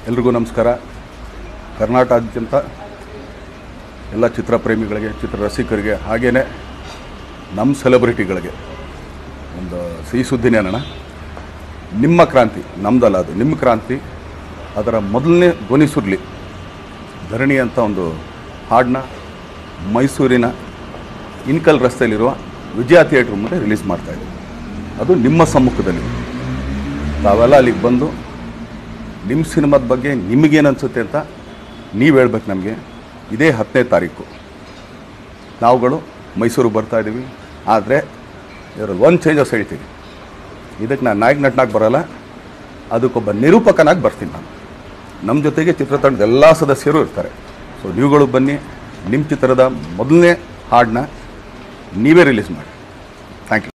ಎಲ್ರಿಗೂ ನಮಸ್ಕಾರ ಕರ್ನಾಟಕಾದ್ಯಂತ ಎಲ್ಲ ಚಿತ್ರಪ್ರೇಮಿಗಳಿಗೆ ಚಿತ್ರರಸಿಕರಿಗೆ ಹಾಗೆಯೇ ನಮ್ಮ ಸೆಲೆಬ್ರಿಟಿಗಳಿಗೆ ಒಂದು ಸಿಹಿ ಸುದ್ದಿನೇ ಅನ್ನೋಣ ನಿಮ್ಮ ಕ್ರಾಂತಿ ನಮ್ಮದಲ್ಲ ಅದು ನಿಮ್ಮ ಕ್ರಾಂತಿ ಅದರ ಮೊದಲನೇ ಧ್ವನಿ ಸುರ್ಲಿ ಧರಣಿ ಅಂತ ಒಂದು ಹಾಡನ್ನ ಮೈಸೂರಿನ ಇನ್ಕಲ್ ರಸ್ತೆಯಲ್ಲಿರುವ ವಿಜಯ ಥಿಯೇಟ್ರ್ ಮುಂದೆ ರಿಲೀಸ್ ಮಾಡ್ತಾಯಿದ್ದೀವಿ ಅದು ನಿಮ್ಮ ಸಮ್ಮುಖದಲ್ಲಿ ತಾವೆಲ್ಲ ಅಲ್ಲಿಗೆ ಬಂದು ನಿಮ್ಮ ಸಿನಿಮಾದ ಬಗ್ಗೆ ನಿಮಗೇನು ಅನಿಸುತ್ತೆ ಅಂತ ನೀವು ಹೇಳ್ಬೇಕು ನಮಗೆ ಇದೇ ಹತ್ತನೇ ತಾರೀಕು ನಾವುಗಳು ಮೈಸೂರಿಗೆ ಬರ್ತಾ ಇದ್ದೀವಿ ಆದರೆ ಇದರಲ್ಲಿ ಒಂದು ಚೇಂಜಸ್ ಹೇಳ್ತೀನಿ ಇದಕ್ಕೆ ನಾನು ನಾಯಕ ನಟನಾಗಿ ಬರಲ್ಲ ಅದಕ್ಕೊಬ್ಬ ನಿರೂಪಕನಾಗಿ ಬರ್ತೀನಿ ನಾನು ನಮ್ಮ ಜೊತೆಗೆ ಚಿತ್ರತಂಡದ ಎಲ್ಲ ಸದಸ್ಯರು ಇರ್ತಾರೆ ಸೊ ನೀವುಗಳು ಬನ್ನಿ ನಿಮ್ಮ ಚಿತ್ರದ ಮೊದಲನೇ ಹಾಡನ್ನ ನೀವೇ ರಿಲೀಸ್ ಮಾಡಿ ಥ್ಯಾಂಕ್ ಯು